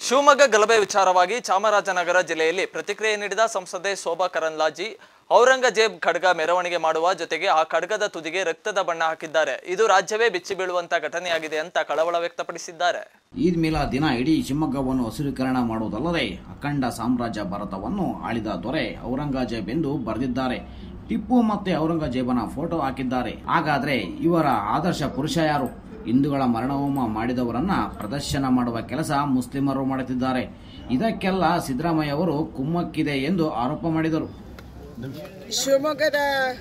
ಶಿವಮೊಗ್ಗ ಗಲಭೆ ವಿಚಾರವಾಗಿ ಚಾಮರಾಜನಗರ ಜಿಲ್ಲೆಯಲ್ಲಿ ಪ್ರತಿಕ್ರಿಯೆ ನೀಡಿದ ಸಂಸದೆ ಶೋಭಾ ಕರಂದ್ಲಾಜಿ ಔರಂಗಜೇಬ್ ಖಡ್ಗ ಮೆರವಣಿಗೆ ಮಾಡುವ ಜೊತೆಗೆ ಆ ಖಡ್ಗದ ತುದಿಗೆ ರಕ್ತದ ಬಣ್ಣ ಹಾಕಿದ್ದಾರೆ ಇದು ರಾಜ್ಯವೇ ಬಿಚ್ಚಿ ಬೀಳುವಂತ ಘಟನೆಯಾಗಿದೆ ಅಂತ ಕಳವಳ ವ್ಯಕ್ತಪಡಿಸಿದ್ದಾರೆ ಈದ್ ಮಿಲಾ ದಿನ ಇಡೀ ಶಿವಮೊಗ್ಗವನ್ನು ಹಸಿರೀಕರಣ ಮಾಡುವುದಲ್ಲದೆ ಅಖಂಡ ಸಾಮ್ರಾಜ್ಯ ಭಾರತವನ್ನು ಆಳಿದ ದೊರೆ ಔರಂಗಜೇಬ್ ಎಂದು ಬರೆದಿದ್ದಾರೆ ಟಿಪ್ಪು ಮತ್ತೆ ಔರಂಗಜೇಬನ ಫೋಟೋ ಹಾಕಿದ್ದಾರೆ ಹಾಗಾದ್ರೆ ಇವರ ಆದರ್ಶ ಪುರುಷ ಯಾರು ಹಿಂದೂಗಳ ಮರಣಹೋಮ ಮಾಡಿದವರನ್ನ ಪ್ರದರ್ಶನ ಮಾಡುವ ಕೆಲಸ ಮುಸ್ಲಿಮರು ಮಾಡುತ್ತಿದ್ದಾರೆ ಇದಕ್ಕೆಲ್ಲ ಸಿದ್ದರಾಮಯ್ಯ ಅವರು ಕುಮ್ಮಕ್ಕಿದೆ ಎಂದು ಆರೋಪ ಮಾಡಿದರು ಶಿವಮೊಗ್ಗದ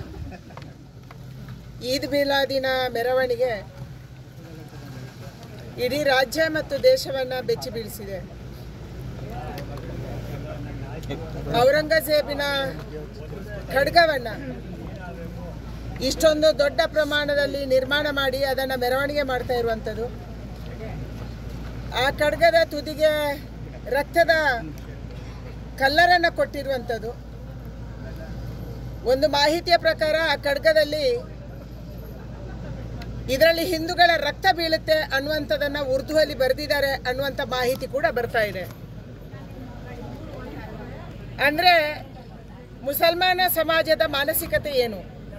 ಈದ್ ಮಿಲಾದಿನ ಮೆರವಣಿಗೆ ಇಡೀ ರಾಜ್ಯ ಮತ್ತು ದೇಶವನ್ನ ಬೆಚ್ಚಿ ಬೀಳಿಸಿದೆ ಔರಂಗಜೇಬಿನ ಖಡ್ಗವನ್ನ ಇಷ್ಟೊಂದು ದೊಡ್ಡ ಪ್ರಮಾಣದಲ್ಲಿ ನಿರ್ಮಾಣ ಮಾಡಿ ಅದನ್ನು ಮೆರವಣಿಗೆ ಮಾಡ್ತಾ ಇರುವಂಥದ್ದು ಆ ಖಡ್ಗದ ತುದಿಗೆ ರಕ್ತದ ಕಲ್ಲರನ್ನು ಕೊಟ್ಟಿರುವಂಥದ್ದು ಒಂದು ಮಾಹಿತಿಯ ಪ್ರಕಾರ ಆ ಖಡ್ಗದಲ್ಲಿ ಇದರಲ್ಲಿ ಹಿಂದೂಗಳ ರಕ್ತ ಬೀಳುತ್ತೆ ಅನ್ನುವಂಥದ್ದನ್ನ ಉರ್ದುವಲ್ಲಿ ಬರೆದಿದ್ದಾರೆ ಅನ್ನುವಂಥ ಮಾಹಿತಿ ಕೂಡ ಬರ್ತಾ ಇದೆ ಅಂದ್ರೆ ಮುಸಲ್ಮಾನ ಸಮಾಜದ ಮಾನಸಿಕತೆ ಏನು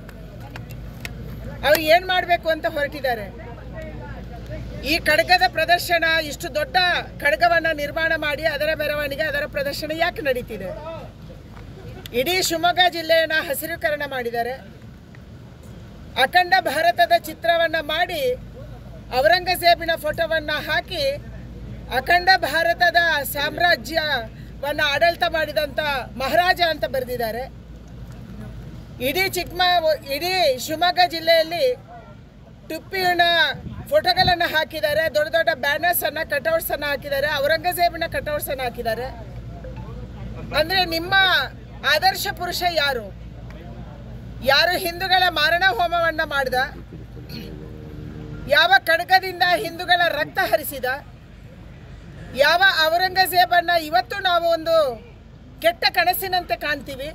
ಅವ್ರು ಏನ್ ಮಾಡಬೇಕು ಅಂತ ಹೊರಟಿದ್ದಾರೆ ಈ ಖಡ್ಗದ ಪ್ರದರ್ಶನ ಇಷ್ಟು ದೊಡ್ಡ ಖಡ್ಗವನ್ನ ನಿರ್ಮಾಣ ಮಾಡಿ ಅದರ ಮೆರವಣಿಗೆ ಅದರ ಪ್ರದರ್ಶನ ಯಾಕೆ ನಡೀತಿದೆ ಇಡೀ ಶಿವಮೊಗ್ಗ ಜಿಲ್ಲೆಯನ್ನ ಹಸಿರುಕರಣ ಮಾಡಿದ್ದಾರೆ ಅಖಂಡ ಭಾರತದ ಚಿತ್ರವನ್ನ ಮಾಡಿ ಔರಂಗಜೇಬಿನ ಫೋಟೋವನ್ನ ಹಾಕಿ ಅಖಂಡ ಭಾರತದ ಸಾಮ್ರಾಜ್ಯವನ್ನ ಆಡಳಿತ ಮಾಡಿದಂಥ ಮಹಾರಾಜ ಅಂತ ಬರೆದಿದ್ದಾರೆ ಇಡೀ ಚಿಕ್ಕಮ ಇಡೀ ಶಿವಮೊಗ್ಗ ಜಿಲ್ಲೆಯಲ್ಲಿ ಟಿಪ್ಪುವಿನ ಫೋಟೋಗಳನ್ನು ಹಾಕಿದ್ದಾರೆ ದೊಡ್ಡ ದೊಡ್ಡ ಬ್ಯಾನರ್ಸ್ ಅನ್ನ ಕಟೌಟ್ಸ್ ಅನ್ನ ಹಾಕಿದ್ದಾರೆ ಔರಂಗಜೇಬಿನ ಕಟೌಟ್ಸ್ ಅನ್ನ ಹಾಕಿದ್ದಾರೆ ಅಂದ್ರೆ ನಿಮ್ಮ ಆದರ್ಶ ಪುರುಷ ಯಾರು ಯಾರು ಹಿಂದೂಗಳ ಮಾರಣ ಹೋಮವನ್ನ ಮಾಡಿದ ಯಾವ ಖಡ್ಗದಿಂದ ಹಿಂದೂಗಳ ರಕ್ತ ಹರಿಸಿದ ಯಾವ ಔರಂಗಜೇಬನ್ನ ಇವತ್ತು ನಾವು ಒಂದು ಕೆಟ್ಟ ಕನಸಿನಂತೆ ಕಾಣ್ತೀವಿ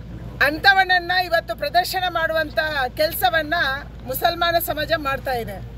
ಅಂಥವನನ್ನ ಇವತ್ತು ಪ್ರದರ್ಶನ ಮಾಡುವಂತ ಕೆಲಸವನ್ನ ಮುಸಲ್ಮಾನ ಸಮಾಜ ಮಾಡ್ತಾ ಇದೆ